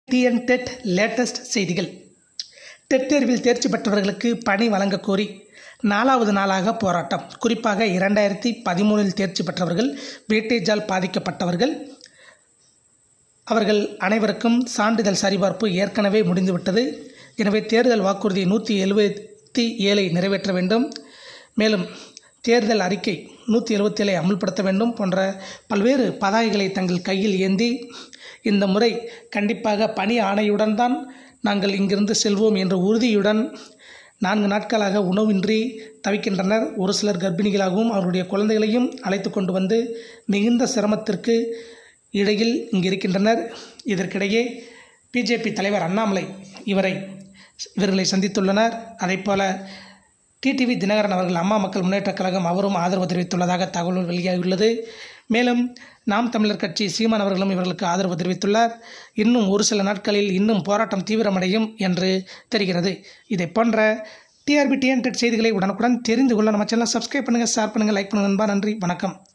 TN TET latest செய்திகள் TET தேர்வில் தேர்ச்சி பெற்றவர்களுக்கு பணி வழங்கக் கோரி நாலாவது நாளாக போராட்டம் குறிப்பாக இரண்டாயிரத்தி பதிமூணில் தேர்ச்சி பெற்றவர்கள் வெயிட்டேஜால் பாதிக்கப்பட்டவர்கள் அவர்கள் அனைவருக்கும் சான்றிதழ் சரிபார்ப்பு ஏற்கனவே முடிந்துவிட்டது எனவே தேர்தல் வாக்குறுதி நூற்றி எழுபத்தி ஏழை நிறைவேற்ற வேண்டும் மேலும் தேர்தல் அறிக்கை நூற்றி எழுபத்தேழை அமுல்படுத்த வேண்டும் போன்ற பல்வேறு பதாகைகளை தங்கள் கையில் ஏந்தி இந்த முறை கண்டிப்பாக பணி ஆணையுடன் தான் நாங்கள் இங்கிருந்து செல்வோம் என்ற உறுதியுடன் நான்கு நாட்களாக உணவின்றி தவிக்கின்றனர் ஒரு சிலர் கர்ப்பிணிகளாகவும் அவருடைய குழந்தைகளையும் அழைத்து கொண்டு வந்து மிகுந்த சிரமத்திற்கு இடையில் இங்கு இருக்கின்றனர் இதற்கிடையே பிஜேபி தலைவர் அண்ணாமலை இவரை இவர்களை சந்தித்துள்ளனர் அதைப்போல டிடிவி தினகரன் அவர்கள் அம்மா மக்கள் முன்னேற்றக் கழகம் அவரும் ஆதரவு தெரிவித்துள்ளதாக தகவல் வெளியாகியுள்ளது மேலும் நாம் தமிழர் கட்சி சீமான் அவர்களும் இவர்களுக்கு ஆதரவு தெரிவித்துள்ளார் இன்னும் ஒரு சில நாட்களில் இன்னும் போராட்டம் தீவிரமடையும் என்று தெரிகிறது இதை போன்ற டிஆர்பி டிஎன்டெட் செய்திகளை உடனுக்குடன் தெரிந்து கொள்ள நம்ம சேனலை சப்ஸ்கிரைப் பண்ணுங்கள் ஷேர் பண்ணுங்கள் லைக் பண்ணுங்கள் நண்பா நன்றி வணக்கம்